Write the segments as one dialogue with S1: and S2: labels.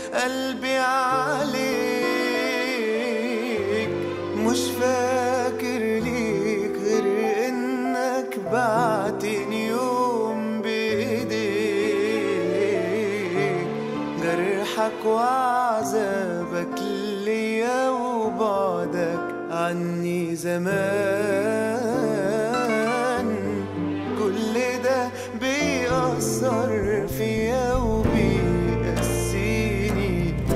S1: قلبي عليك مش فاكر ليك غير انك بعتني يوم بايديك جرحك وعذابك ليا وبعدك عني زمان كل ده بيأثر فيا وبيقسيني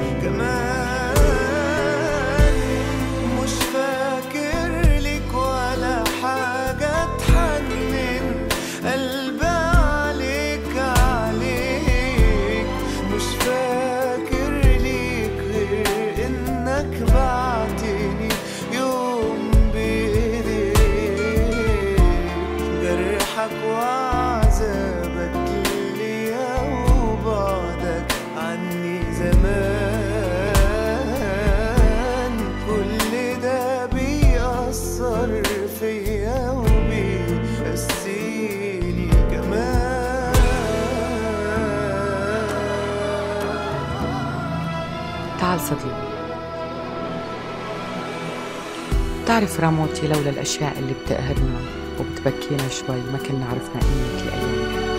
S1: كمان مش فاكر لك ولا حاجة تحنن قلبي عليك عليك مش فاكر ليك غير انك بعتني يوم بايديك جرحك وعذابك ليا وبعدك عني زمان كل ده بيأثر فيا وبيقسيني كمان
S2: تعال صديقي بتعرف راموتي لولا الأشياء اللي بتقهرنا وبتبكينا شوي ما كنا عرفنا قيمة الأيام